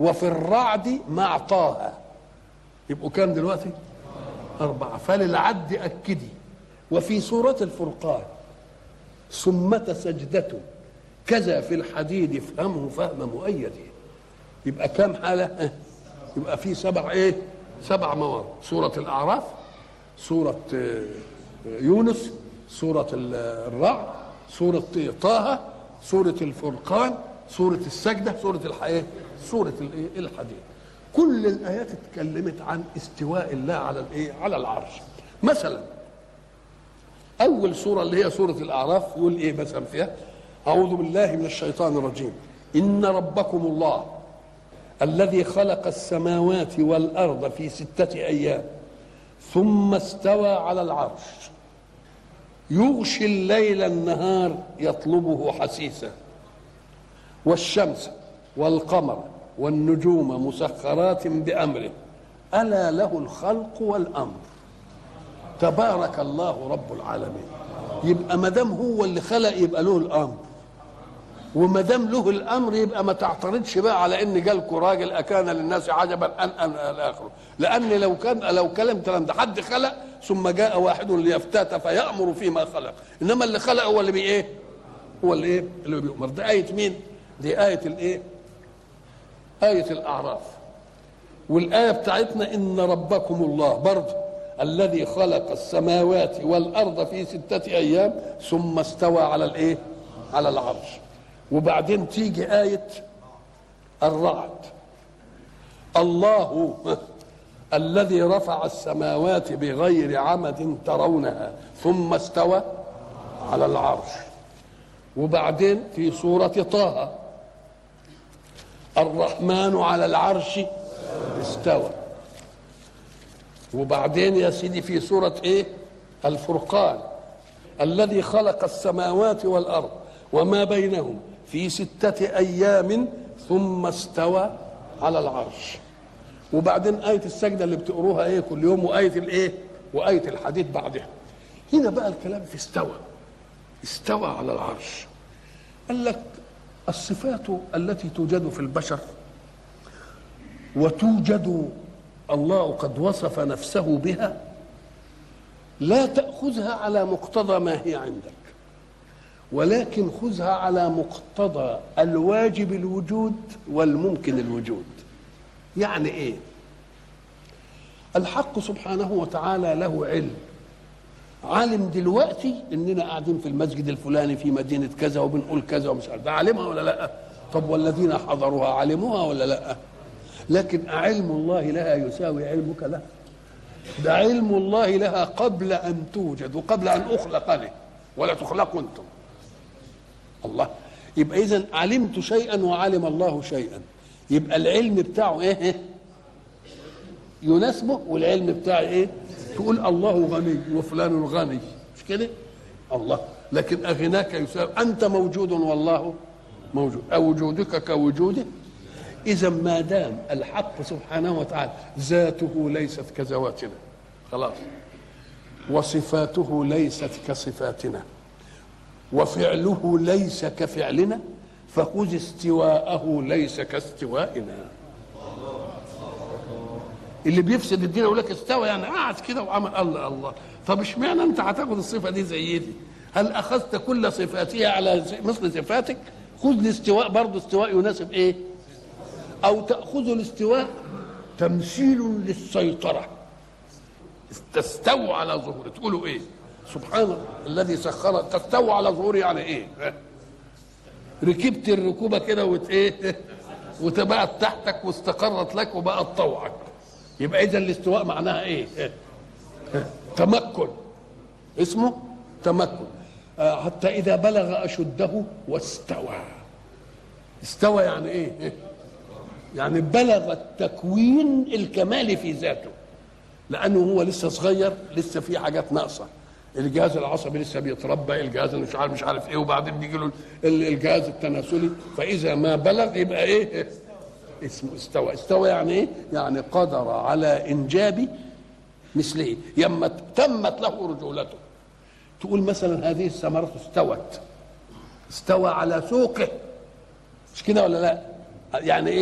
وفي الرعد مع طه يبقوا كام دلوقتي أربعة فللعد أكدي وفي سورة الفرقان ثمة سجدة كذا في الحديد افهمه فهم مؤيد يبقى كام حالة اه. يبقى في سبع ايه سبع مواضع سورة الأعراف سورة اه، يونس سورة ال- الرعد سورة طه سورة الفرقان سورة السجدة سورة الحياة سورة الايه الحديد كل الآيات اتكلمت عن استواء الله على الايه على العرش مثلا أول سورة اللي هي سورة الأعراف يقول إيه مثلا فيها أعوذ بالله من الشيطان الرجيم إن ربكم الله الذي خلق السماوات والأرض في ستة أيام ثم استوى على العرش يغشي الليل النهار يطلبه حسيسا والشمس والقمر والنجوم مسخرات بأمره ألا له الخلق والأمر تبارك الله رب العالمين يبقى ما دام هو اللي خلق يبقى له الامر وما دام له الامر يبقى ما تعترضش بقى على ان جالكوا راجل اكان للناس عجبا ان ان الى اخره لان لو كان لو كلام كلام ده حد خلق ثم جاء واحد ليفتات فيامر فيما خلق انما اللي خلق هو اللي بي ايه هو اللي ايه اللي بيؤمر دي ايه مين دي ايه الايه ايه الاعراف والايه بتاعتنا ان ربكم الله برضه الذي خلق السماوات والارض في سته ايام ثم استوى على الايه على العرش وبعدين تيجي ايه الرعد الله الذي رفع السماوات بغير عمد ترونها ثم استوى على العرش وبعدين في سوره طه الرحمن على العرش استوى وبعدين يا سيدي في سورة ايه الفرقان الذي خلق السماوات والأرض وما بينهم في ستة أيام ثم استوى على العرش وبعدين آية السجدة اللي بتقروها ايه كل يوم وآية الايه وآية الحديد بعدها هنا بقى الكلام في استوى استوى على العرش قال لك الصفات التي توجد في البشر وتوجد الله قد وصف نفسه بها لا تأخذها على مقتضى ما هي عندك ولكن خذها على مقتضى الواجب الوجود والممكن الوجود يعني ايه الحق سبحانه وتعالى له علم عالم دلوقتي اننا قاعدين في المسجد الفلاني في مدينه كذا وبنقول كذا ومش عارف ده عالمها ولا لا طب والذين حضروها علموها ولا لا لكن علم الله لها يساوي علمك لها ده علم الله لها قبل ان توجد وقبل ان اخلق له ولا تخلقوا انتم الله يبقى اذا علمت شيئا وعلم الله شيئا يبقى العلم بتاعه ايه يناسبه والعلم بتاعه ايه تقول الله غني وفلان غني مش كده الله لكن اغناك يساوي انت موجود والله موجود او وجودك كوجوده اذا ما دام الحق سبحانه وتعالى ذاته ليست كذواتنا خلاص وصفاته ليست كصفاتنا وفعله ليس كفعلنا فخذ استواءه ليس كاستوائنا اللي بيفسد الدين يقول لك استوى يعني قعد كده وعمل الله الله طب اشمعنى انت هتاخد الصفه دي زي دي هل اخذت كل صفاتها على مثل صفاتك خذ الاستواء برضه استواء يناسب ايه او تاخذ الاستواء تمثيل للسيطره تستوى على ظهوره تقولوا ايه سبحان الذي سخر تستوى على ظهوره يعني ايه ركبت الركوبه كده وت ايه وتبقت تحتك واستقرت لك وبقت طوعك يبقى اذا الاستواء معناها ايه تمكن اسمه تمكن آه حتى اذا بلغ اشده واستوى استوى يعني ايه يعني بلغ التكوين الكمالي في ذاته لانه هو لسه صغير لسه في حاجات ناقصه الجهاز العصبي لسه بيتربى الجهاز مش عارف مش عارف ايه وبعدين بيجي له الجهاز التناسلي فاذا ما بلغ يبقى ايه اسمه استوى استوى يعني ايه يعني قدر على انجاب مثله يما تمت له رجولته تقول مثلا هذه الثمرة استوت استوى على سوقه مش كده ولا لا يعني ايه